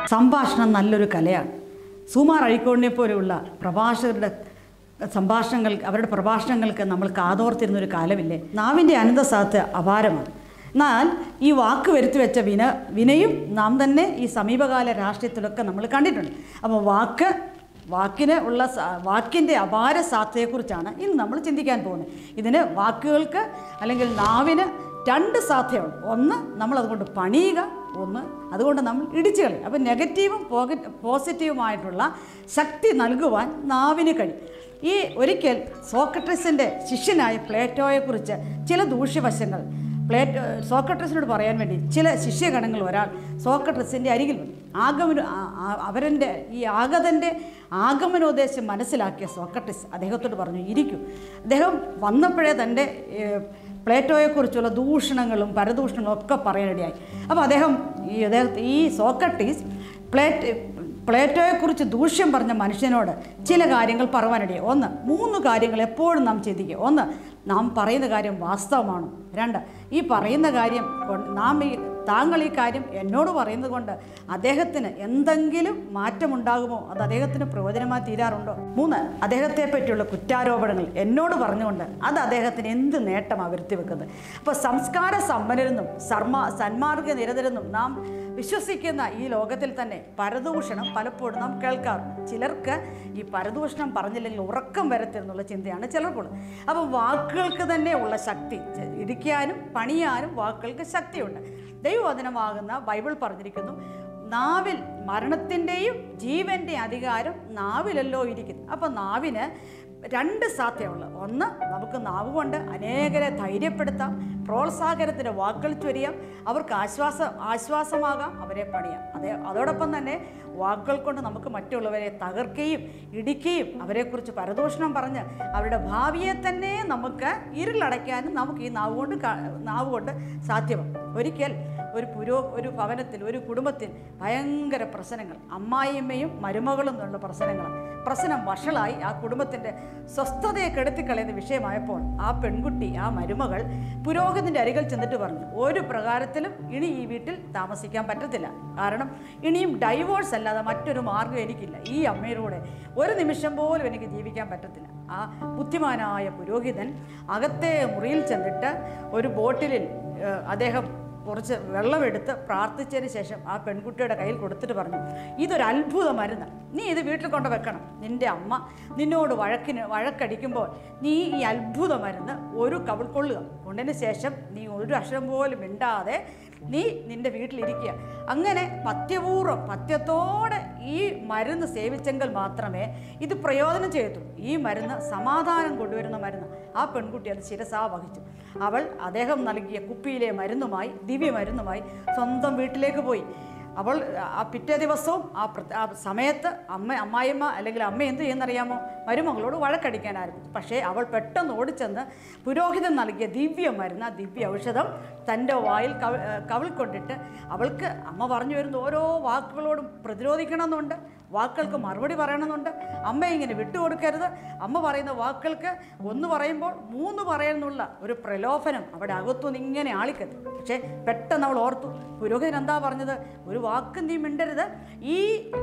സംഭാഷണം നല്ലൊരു കലയാണ് സുമാർ അഴിക്കോടിനെ പോലെയുള്ള പ്രഭാഷകരുടെ സംഭാഷണങ്ങൾ അവരുടെ പ്രഭാഷണങ്ങൾക്ക് നമ്മൾ കാതോർത്തിരുന്നൊരു കാലമില്ലേ നാവിൻ്റെ അനന്തസാത്ത് അപാരമാണ് എന്നാൽ ഈ വാക്ക് വരുത്തി വെച്ച വിന വിനയും നാം തന്നെ ഈ സമീപകാല രാഷ്ട്രീയത്തിലൊക്കെ നമ്മൾ കണ്ടിട്ടുണ്ട് അപ്പോൾ വാക്ക് വാക്കിന് ഉള്ള സ- വാക്കിൻ്റെ അപാര സാധ്യതയെക്കുറിച്ചാണ് ഇന്ന് നമ്മൾ ചിന്തിക്കാൻ പോകുന്നത് ഇതിന് വാക്കുകൾക്ക് അല്ലെങ്കിൽ നാവിന് രണ്ട് സാധ്യതയുണ്ട് ഒന്ന് നമ്മൾ അതുകൊണ്ട് പണിയുക ഒന്ന് അതുകൊണ്ട് നമ്മൾ ഇടിച്ചു കളയും അപ്പോൾ നെഗറ്റീവും പോക പോസിറ്റീവുമായിട്ടുള്ള ശക്തി നൽകുവാൻ നാവിന് കഴിയും ഈ ഒരിക്കൽ സോക്രട്ടീസിൻ്റെ ശിഷ്യനായ പ്ലേറ്റോയെക്കുറിച്ച് ചില ദൂഷ്യവശങ്ങൾ പ്ലേറ്റോ സോക്രട്ടീസിനോട് പറയാൻ വേണ്ടി ചില ശിഷ്യഗണങ്ങൾ ഒരാൾ സോക്രട്ടീസിൻ്റെ അരികിൽ വന്നു ആഗമന ആ- ആ- അവരൻ്റെ ഈ ആഗതൻ്റെ ആഗമനോദ്ദേശം മനസ്സിലാക്കിയ സോക്രട്ടീസ് അദ്ദേഹത്തോട് പറഞ്ഞു ഇരിക്കൂ അദ്ദേഹം വന്നപ്പോഴേ തൻ്റെ ഏഹ്, പ്ലേറ്റോയെക്കുറിച്ചുള്ള ദൂഷണങ്ങളും പരദൂഷണങ്ങളും ഒക്കെ പറയാനിടയായി അപ്പോൾ അദ്ദേഹം ഈ അദ്ദേഹത്തെ ഈ സോക്രട്ടീസ് പ്ലേറ്റ് പ്ലേറ്റോയെക്കുറിച്ച് ദൂഷ്യം പറഞ്ഞ മനുഷ്യനോട് ചില കാര്യങ്ങൾ പറയുവാനിടയായി ഒന്ന് മൂന്ന് കാര്യങ്ങൾ എപ്പോഴും നാം ചിന്തിക്കുക ഒന്ന് നാം പറയുന്ന കാര്യം വാസ്തവമാണോ രണ്ട് ഈ പറയുന്ന കാര്യം കൊ- നാം ഈ താങ്കൾ ഈ കാര്യം എന്നോട് പറയുന്നത് കൊണ്ട് അദ്ദേഹത്തിന് എന്തെങ്കിലും മാറ്റമുണ്ടാകുമോ അത് അദ്ദേഹത്തിന് പ്രയോജനമായി തീരാറുണ്ടോ മൂന്ന് അദ്ദേഹത്തെ പറ്റിയുള്ള കുറ്റാരോപണങ്ങൾ എന്നോട് പറഞ്ഞുകൊണ്ട് അത് അദ്ദേഹത്തിന് എന്ത് നേട്ടമാണ് വരുത്തി വെക്കുന്നത് അപ്പോൾ സംസ്കാര സമ്പന്നരെന്നും സർമാ സന്മാർഗ നിരതരെന്നും നാം വിശ്വസിക്കുന്ന ഈ ലോകത്തിൽ തന്നെ പരദൂഷണം പലപ്പോഴും നാം കേൾക്കാറുണ്ട് ചിലർക്ക് ഈ പരദൂഷണം പറഞ്ഞില്ലെങ്കിൽ ഉറക്കം വരത്തില്ലെന്നുള്ള ചിന്തയാണ് ചിലർക്കുള്ളത് അപ്പോൾ വാക്കുകൾക്ക് തന്നെ ഉള്ള ശക്തി ചെ- ഇടിക്കാനും പണിയാനും വാക്കുകൾക്ക് ശക്തിയുണ്ട് ദൈവവചനമാകുന്ന ബൈബിൾ പറഞ്ഞിരിക്കുന്നു നാവിൽ മരണത്തിൻ്റെയും ജീവൻ്റെ അധികാരം നാവിലല്ലോ ഇരിക്കുന്നു അപ്പോൾ നാവിന് രണ്ട് സാധ്യതയുള്ളത് ഒന്ന് നമുക്ക് നാവ് കൊണ്ട് അനേകരെ ധൈര്യപ്പെടുത്താം പ്രോത്സാഹനത്തിൻ്റെ വാക്കുകൾ ചൊരിയാം അവർക്ക് ആശ്വാസം ആശ്വാസമാകാം അവരെ പണിയാം അതേ അതോടൊപ്പം തന്നെ വാക്കുകൾ കൊണ്ട് നമുക്ക് മറ്റുള്ളവരെ തകർക്കുകയും ഇടിക്കുകയും അവരെക്കുറിച്ച് പരദൂഷണം പറഞ്ഞ് അവരുടെ ഭാവിയെ തന്നെ നമുക്ക് ഇരുളടയ്ക്കാനും നമുക്ക് ഈ നാവ് കൊണ്ട് കാ- നാവ് കൊണ്ട് സാധ്യമാണ് ഒരിക്കൽ ഒരു പുരോ ഒരു ഭവനത്തിൽ ഒരു കുടുംബത്തിൽ ഭയങ്കര പ്രശ്നങ്ങൾ അമ്മായിയമ്മയും മരുമകളും എന്നുള്ള പ്രശ്നങ്ങളാണ് പ്രശ്നം വഷളായി ആ കുടുംബത്തിൻ്റെ സ്വസ്ഥതയെ കെടുത്തിക്കളയുന്ന വിഷയമായപ്പോൾ ആ പെൺകുട്ടി ആ മരുമകൾ പുരോഹിതൻ്റെ അരികിൽ ചെന്നിട്ട് പറഞ്ഞു ഒരു പ്രകാരത്തിലും ഇനി ഈ വീട്ടിൽ താമസിക്കാൻ പറ്റത്തില്ല കാരണം ഇനിയും ഡൈവോഴ്സ് അല്ലാതെ മറ്റൊരു മാർഗ്ഗം എനിക്കില്ല ഈ അമ്മയിലൂടെ ഒരു നിമിഷം പോലും എനിക്ക് ജീവിക്കാൻ പറ്റത്തില്ല ആ ബുദ്ധിമാനായ പുരോഹിതൻ അകത്തെ മുറിയിൽ ചെന്നിട്ട് ഒരു ബോട്ടിലിൽ ഏഹ്, അദ്ദേഹം കുറച്ച് വെള്ളമെടുത്ത് പ്രാർത്ഥിച്ചതിന് ശേഷം ആ പെൺകുട്ടിയുടെ കയ്യിൽ കൊടുത്തിട്ട് പറഞ്ഞു ഇതൊരു അത്ഭുത മരുന്ന് നീ ഇത് വീട്ടിൽ കൊണ്ട് വെക്കണം നിൻ്റെ അമ്മ നിന്നോട് വഴക്കിന് വഴക്കടിക്കുമ്പോൾ നീ ഈ അത്ഭുത മരുന്ന് ഒരു കവിൾ കൊള്ളുക കൊണ്ടതിന് ശേഷം നീ ഒരു അക്ഷരം പോലും മിണ്ടാതെ നീ നിൻ്റെ വീട്ടിലിരിക്കുക അങ്ങനെ പത്യപൂർവ്വം പത്യത്തോടെ ഈ മരുന്ന് സേവിച്ചെങ്കിൽ മാത്രമേ ഇത് പ്രയോജനം ചെയ്യത്തുള്ളൂ ഈ മരുന്ന് സമാധാനം കൊണ്ടുവരുന്ന മരുന്ന് ആ പെൺകുട്ടി അത് ശിരസാ വഹിച്ചു അവൾ അദ്ദേഹം നൽകിയ കുപ്പിയിലെ മരുന്നുമായി ദിവ്യ മരുന്നുമായി സ്വന്തം വീട്ടിലേക്ക് പോയി അവൾ ആ പിറ്റേ ദിവസവും ആ പ്ര- ആ സമയത്ത് അമ്മ അമ്മായിയമ്മ അല്ലെങ്കിൽ അമ്മ എന്ത് ചെയ്യുന്നറിയാമോ മരുമകളോട് വഴക്കടിക്കാൻ ആരംഭിച്ചു പക്ഷേ അവൾ പെട്ടെന്ന് ഓടിച്ചെന്ന് പുരോഹിതൻ നൽകിയ ദിവ്യ മരുന്ന് ആ ദിവ്യ ഔഷധം തൻ്റെ വായിൽ കവ കവിൾ കൊണ്ടിട്ട് അവൾക്ക് അമ്മ പറഞ്ഞു വരുന്ന ഓരോ വാക്കുകളോടും പ്രതിരോധിക്കണമെന്നുണ്ട് വാക്കുകൾക്ക് മറുപടി പറയണമെന്നുണ്ട് അമ്മ ഇങ്ങനെ വിട്ടുകൊടുക്കരുത് അമ്മ പറയുന്ന വാക്കുകൾക്ക് ഒന്ന് പറയുമ്പോൾ മൂന്ന് പറയുന്നുള്ള ഒരു പ്രലോഭനം അവിടെ അകത്തുനിന്ന് ഇങ്ങനെ ആളിക്കത്തി പക്ഷേ പെട്ടെന്ന് അവൾ ഓർത്തു പുരോഹിതൻ എന്താ പറഞ്ഞത് ഒരു വാക്കും നീ മിണ്ടരുത് ഈ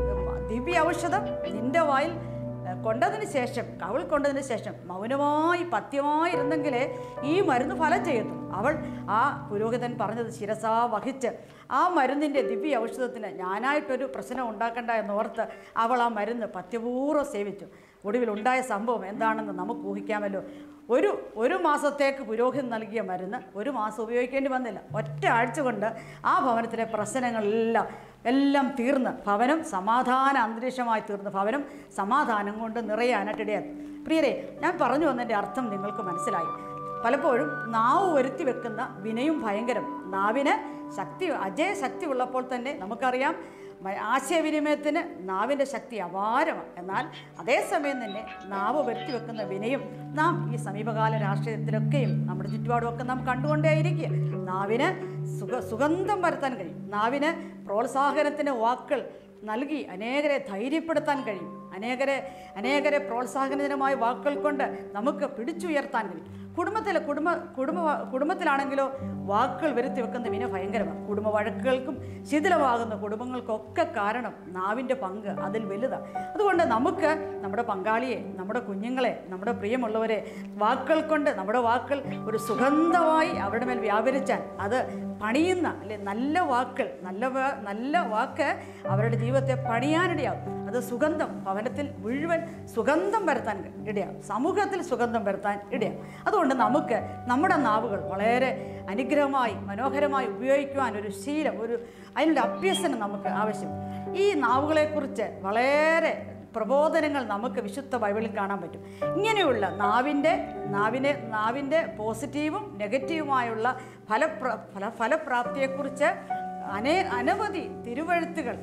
ദിവ്യ ഔഷധം നിന്റെ വായിൽ ഏഹ്, കൊണ്ടതിന് ശേഷം കവിൾ കൊണ്ടതിന് ശേഷം മൗനമായി പത്യമായി ഇരുന്നെങ്കിലേ ഈ മരുന്ന് ഫലം ചെയ്യത്തുള്ളൂ അവൾ ആ പുരോഹിതൻ പറഞ്ഞത് ശിരസാ വഹിച്ച് ആ മരുന്നിൻ്റെ ദിവ്യ ഔഷധത്തിന് ഞാനായിട്ടൊരു പ്രശ്നം ഉണ്ടാക്കണ്ട എന്നോർത്ത് അവൾ ആ മരുന്ന് പത്യപൂർവ്വം സേവിച്ചു ഒടുവിൽ ഉണ്ടായ സംഭവം എന്താണെന്ന് നമുക്ക് ഊഹിക്കാമല്ലോ ഒരു ഒരു മാസത്തേക്ക് പുരോഹിതൻ നൽകിയ മരുന്ന് ഒരു മാസം ഉപയോഗിക്കേണ്ടി വന്നില്ല ഒറ്റ ആഴ്ച കൊണ്ട് ആ ഭവനത്തിലെ പ്രശ്നങ്ങളെല്ലാം എല്ലാം തീർന്ന് ഭവനം സമാധാന അന്തരീക്ഷമായി തീർന്ന് ഭവനം സമാധാനം കൊണ്ട് നിറയാനായിട്ടിടയായി പ്രിയരെ ഞാൻ പറഞ്ഞു വന്നതിൻ്റെ അർത്ഥം നിങ്ങൾക്ക് മനസ്സിലായി പലപ്പോഴും നാവ് വരുത്തി വെക്കുന്ന വിനയും ഭയങ്കരം നാവിന് ശക്തി അജയ ശക്തി ഉള്ളപ്പോൾ തന്നെ നമുക്കറിയാം മ- ആശയവിനിമയത്തിന് നാവിൻ്റെ ശക്തി അപാരമാണ് എന്നാൽ അതേസമയം തന്നെ നാവ് വരുത്തി വെക്കുന്ന വിനയും നാം ഈ സമീപകാല രാഷ്ട്രീയത്തിലൊക്കെയും നമ്മുടെ ചുറ്റുപാടുമൊക്കെ നാം കണ്ടുകൊണ്ടേയിരിക്കുക നാവിന് സുഖ സുഗന്ധം വരുത്താൻ കഴിയും നാവിന് പ്രോത്സാഹനത്തിന് വാക്കുകൾ നൽകി അനേകരെ ധൈര്യപ്പെടുത്താൻ കഴിയും അനേകരെ അനേകരെ പ്രോത്സാഹനജനമായ വാക്കുകൾ കൊണ്ട് നമുക്ക് പിടിച്ചുയർത്താൻ കഴിയും കുടുംബത്തിലെ കുടുംബ കുടുംബ കുടുംബത്തിലാണെങ്കിലോ വാക്കുകൾ വരുത്തി വെക്കുന്ന വിന ഭയങ്കരമാണ് കുടുംബ വഴക്കുകൾക്കും ശിഥിലമാകുന്ന കുടുംബങ്ങൾക്കൊക്കെ കാരണം നാവിൻ്റെ പങ്ക് അതിൽ വലുതാണ് അതുകൊണ്ട് നമുക്ക് നമ്മുടെ പങ്കാളിയെ നമ്മുടെ കുഞ്ഞുങ്ങളെ നമ്മുടെ പ്രിയമുള്ളവരെ വാക്കുകൾ കൊണ്ട് നമ്മുടെ വാക്കുകൾ ഒരു സുഗന്ധമായി അവരുടെ മേൽ വ്യാപരിച്ചാൽ അത് പണിയുന്ന അല്ലെ നല്ല വാക്കുകൾ നല്ല വാ- നല്ല വാക്ക് അവരുടെ ജീവിതത്തെ പണിയാനിടയാവും അത് സുഗന്ധം ഭവനത്തിൽ മുഴുവൻ സുഗന്ധം വരുത്താൻ ഇടയാവും സമൂഹത്തിൽ സുഗന്ധം വരുത്താൻ ഇടയാവും അതുകൊണ്ട് നമുക്ക് നമ്മുടെ നാവുകൾ വളരെ അനുഗ്രഹമായി മനോഹരമായി ഉപയോഗിക്കുവാൻ ഒരു ശീലം ഒരു അതിനുള്ള അഭ്യസനം നമുക്ക് ആവശ്യം ഈ നാവുകളെക്കുറിച്ച് വളരെ പ്രബോധനങ്ങൾ നമുക്ക് വിശുദ്ധ ബൈബിളിൽ കാണാൻ പറ്റും ഇങ്ങനെയുള്ള നാവിൻ്റെ നാവിനെ നാവിൻ്റെ പോസിറ്റീവും നെഗറ്റീവുമായുള്ള ഫലപ്ര ഫല ഫലപ്രാപ്തിയെക്കുറിച്ച് അനേ അനവധി തിരുവഴുത്തുകൾ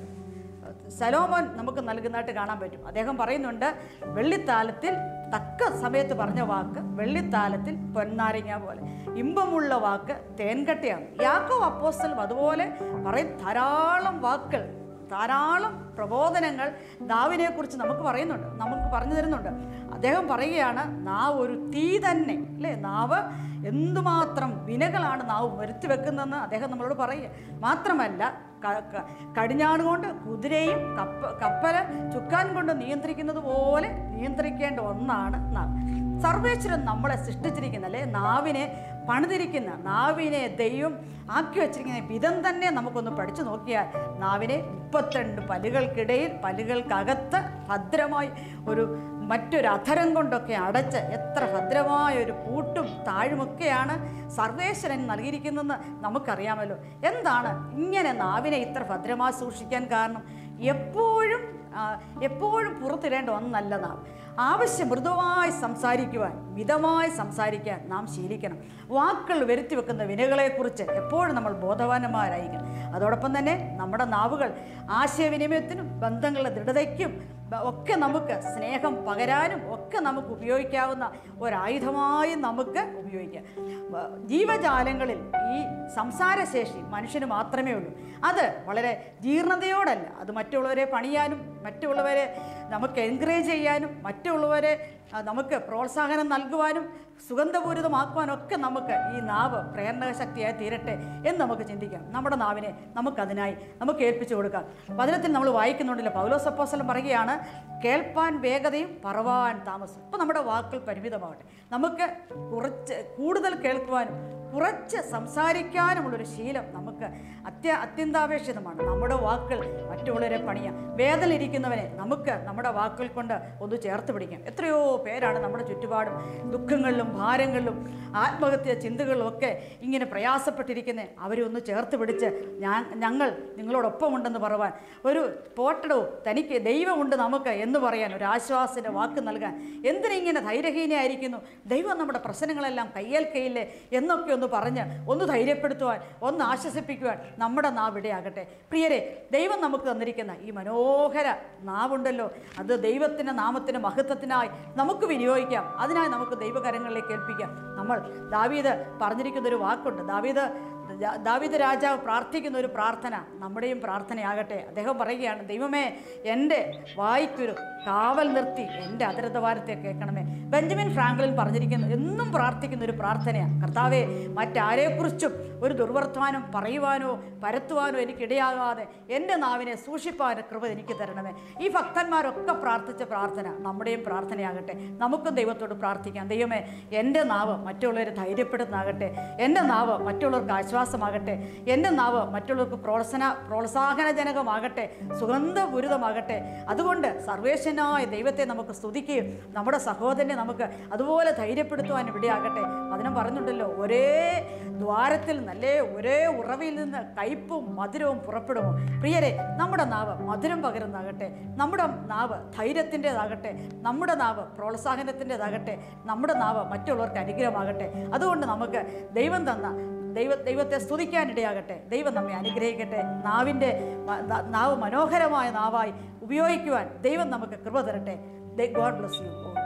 സലോമോൻ നമുക്ക് നൽകുന്നതായിട്ട് കാണാൻ പറ്റും അദ്ദേഹം പറയുന്നുണ്ട് വെള്ളിത്താലത്തിൽ തക്ക സമയത്ത് പറഞ്ഞ വാക്ക് വെള്ളിത്താലത്തിൽ പൊന്നാരങ്ങ പോലെ ഇമ്പമുള്ള വാക്ക് തേൻകട്ടയാണ് യാക്കോ അപ്പോസ്റ്റലും അതുപോലെ പറയും ധാരാളം വാക്കുകൾ ധാരാളം പ്രബോധനങ്ങൾ നാവിനെക്കുറിച്ച് നമുക്ക് പറയുന്നുണ്ട് നമുക്ക് പറഞ്ഞു തരുന്നുണ്ട് അദ്ദേഹം പറയുകയാണ് നാവ് ഒരു തീ തന്നെ അല്ലേ നാവ് എന്തുമാത്രം വിനകളാണ് നാവ് വരുത്തി വെക്കുന്നതെന്ന് അദ്ദേഹം നമ്മളോട് പറയുക മാത്രമല്ല ക- ക- കടിഞ്ഞാണ് കൊണ്ട് കുതിരയും കപ്പ കപ്പല് ചുക്കാൻ കൊണ്ട് നിയന്ത്രിക്കുന്നത് പോലെ നിയന്ത്രിക്കേണ്ട ഒന്നാണ് നാവ് സർവേശ്വരൻ നമ്മളെ സൃഷ്ടിച്ചിരിക്കുന്ന അല്ലെ നാവിനെ പണിതിരിക്കുന്ന നാവിനെ ദൈവം ആക്കി വച്ചിരിക്കുന്ന വിധം തന്നെ നമുക്കൊന്ന് പഠിച്ചു നോക്കിയാൽ നാവിനെ മുപ്പത്തിരണ്ട് പലുകൾക്കിടയിൽ പലുകൾക്കകത്ത് ഭദ്രമായി ഒരു മറ്റൊരു അധരം കൊണ്ടൊക്കെ അടച്ച് എത്ര ഭദ്രമായ ഒരു പൂട്ടും താഴുമൊക്കെയാണ് സർവേശ്വരൻ നൽകിയിരിക്കുന്നതെന്ന് നമുക്കറിയാമല്ലോ എന്താണ് ഇങ്ങനെ നാവിനെ ഇത്ര ഭദ്രമായി സൂക്ഷിക്കാൻ കാരണം എപ്പോഴും ആ, എപ്പോഴും പുറത്തിടേണ്ട ഒന്നല്ല നാം ആവശ്യം മൃദുവായി സംസാരിക്കുവാൻ മിതമായി സംസാരിക്കാൻ നാം ശീലിക്കണം വാക്കുകൾ വരുത്തി വെക്കുന്ന വിനകളെക്കുറിച്ച് എപ്പോഴും നമ്മൾ ബോധവാന്മാരായിരിക്കണം അതോടൊപ്പം തന്നെ നമ്മുടെ നാവുകൾ ആശയവിനിമയത്തിനും ബന്ധങ്ങളുടെ ദൃഢതയ്ക്കും ബ- ഒക്കെ നമുക്ക് സ്നേഹം പകരാനും ഒക്കെ നമുക്ക് ഉപയോഗിക്കാവുന്ന ഒരായുധമായി നമുക്ക് ഉപയോഗിക്കാം വ- ജീവജാലങ്ങളിൽ ഈ സംസാരശേഷി മനുഷ്യന് മാത്രമേ ഉള്ളൂ അത് വളരെ ജീർണതയോടല്ല അത് മറ്റുള്ളവരെ പണിയാനും മറ്റുള്ളവരെ നമുക്ക് എൻകറേജ് ചെയ്യാനും മറ്റുള്ളവരെ ആ, നമുക്ക് പ്രോത്സാഹനം നൽകുവാനും സുഗന്ധപൂരിതമാക്കുവാനും ഒക്കെ നമുക്ക് ഈ നാവ് പ്രേരണ ശക്തിയായി തീരട്ടെ എന്ന് നമുക്ക് ചിന്തിക്കാം നമ്മുടെ നാവിനെ നമുക്കതിനായി നമുക്ക് ഏൽപ്പിച്ചു കൊടുക്കാം വചനത്തിൽ നമ്മൾ വായിക്കുന്നുണ്ടല്ലോ പൗലോസപ്പോസലം പറയുകയാണ് കേൾപ്പാൻ വേഗതയും പറവാൻ താമസം ഇപ്പം നമ്മുടെ വാക്കുകൾ പരിമിതമാവട്ടെ നമുക്ക് കുറച്ച് കൂടുതൽ കേൾക്കുവാനും കുറച്ച് സംസാരിക്കാനുമുള്ളൊരു ശീലം നമുക്ക് അത്യ അത്യന്താപേക്ഷിതമാണ് നമ്മുടെ വാക്കുകൾ മറ്റുള്ളവരെ പണിയാം വേദനയിരിക്കുന്നവനെ നമുക്ക് നമ്മുടെ വാക്കുകൾ കൊണ്ട് ഒന്ന് ചേർത്ത് പിടിക്കാം എത്രയോ പേരാണ് നമ്മുടെ ചുറ്റുപാടും ദുഃഖങ്ങളിലും ഭാരങ്ങളിലും ആത്മഹത്യ ചിന്തകളിലും ഒക്കെ ഇങ്ങനെ പ്രയാസപ്പെട്ടിരിക്കുന്നത് അവരെ ഒന്ന് ചേർത്ത് പിടിച്ച് ഞാൻ ഞങ്ങൾ നിങ്ങളോടൊപ്പമുണ്ടെന്ന് പറയുവാൻ ഒരു പോട്ടടോ തനിക്ക് ദൈവമുണ്ട് നമുക്ക് എന്ന് പറയാൻ ഒരു ആശ്വാസത്തിൻ്റെ വാക്ക് നൽകാൻ എന്തിനിങ്ങനെ ധൈര്യഹീനയായിരിക്കുന്നു ദൈവം നമ്മുടെ പ്രശ്നങ്ങളെല്ലാം കയ്യേൽക്കയില്ലേ എന്നൊക്കെ ഒന്ന് പറഞ്ഞ് ഒന്ന് ധൈര്യപ്പെടുത്തുവാൻ ഒന്ന് ആശ്വസിപ്പിക്കുവാൻ നമ്മുടെ നാവ് ഇടയാകട്ടെ പ്രിയരെ ദൈവം നമുക്ക് തന്നിരിക്കുന്ന ഈ മനോഹര നാവുണ്ടല്ലോ അത് ദൈവത്തിൻ്റെ നാമത്തിൻ്റെ മഹത്വത്തിനായി നമുക്ക് വിനിയോഗിക്കാം അതിനായി നമുക്ക് ദൈവകരങ്ങളിലേക്ക് ഏൽപ്പിക്കാം നമ്മൾ ദാവീദ് പറഞ്ഞിരിക്കുന്ന ഒരു വാക്കുണ്ട് ദാവീദ് ദാ- ദാവീദ് രാജാവ് പ്രാർത്ഥിക്കുന്ന ഒരു പ്രാർത്ഥന നമ്മുടെയും പ്രാർത്ഥനയാകട്ടെ അദ്ദേഹം പറയുകയാണ് ദൈവമേ എൻ്റെ വായിക്കൊരു കാവൽ നിർത്തി എൻ്റെ അതിരതവാരത്തെ കേൾക്കണമേ ബെഞ്ചമിൻ ഫ്രാങ്ക്ലിൻ പറഞ്ഞിരിക്കുന്ന എന്നും പ്രാർത്ഥിക്കുന്ന ഒരു പ്രാർത്ഥനയാണ് കർത്താവെ മറ്റാരെക്കുറിച്ചും ഒരു ദുർവർത്തമാനം പറയുവാനോ പരത്തുവാനോ എനിക്കിടയാകാതെ എൻ്റെ നാവിനെ സൂക്ഷിപ്പാൻ കൃപ എനിക്ക് തരണമേ ഈ ഭക്തന്മാരൊക്കെ പ്രാർത്ഥിച്ച പ്രാർത്ഥന നമ്മുടെയും പ്രാർത്ഥനയാകട്ടെ നമുക്കും ദൈവത്തോട് പ്രാർത്ഥിക്കാം ദൈവമേ എൻ്റെ നാവ് മറ്റുള്ളവരെ ധൈര്യപ്പെടുന്നാകട്ടെ എൻ്റെ നാവ് മറ്റുള്ളവർക്ക് ആശ്വാസമാകട്ടെ എൻ്റെ നാവ് മറ്റുള്ളവർക്ക് പ്രോത്സാഹന പ്രോത്സാഹനജനകമാകട്ടെ സുഗന്ധപൂരിതമാകട്ടെ അതുകൊണ്ട് സർവേശ്വനായ ദൈവത്തെ നമുക്ക് സ്തുതിക്കുകയും നമ്മുടെ സഹോദരനെ നമുക്ക് അതുപോലെ ധൈര്യപ്പെടുത്തുവാൻ ഇവിടെയാകട്ടെ അതിനും പറഞ്ഞിട്ടുണ്ടല്ലോ ഒരേ ദ്വാരത്തിൽ നല്ലേ ഒരേ ഉറവയിൽ നിന്ന് കയ്പും മധുരവും പുറപ്പെടുമോ പ്രിയരെ നമ്മുടെ നാവ് മധുരം പകരുന്നതാകട്ടെ നമ്മുടെ നാവ് ധൈര്യത്തിൻ്റെതാകട്ടെ നമ്മുടെ നാവ് പ്രോത്സാഹനത്തിൻ്റെതാകട്ടെ നമ്മുടെ നാവ് മറ്റുള്ളവർക്ക് അനുഗ്രഹമാകട്ടെ അതുകൊണ്ട് നമുക്ക് ദൈവം തന്ന ദൈവ ദൈവത്തെ സ്തുതിക്കാനിടയാകട്ടെ ദൈവം നമ്മെ അനുഗ്രഹിക്കട്ടെ നാവിൻ്റെ മ- ന- നാവ് മനോഹരമായ നാവായി ഉപയോഗിക്കുവാൻ ദൈവം നമുക്ക് കൃപ തരട്ടെ ഗോഡ് ബ്ലസ് യു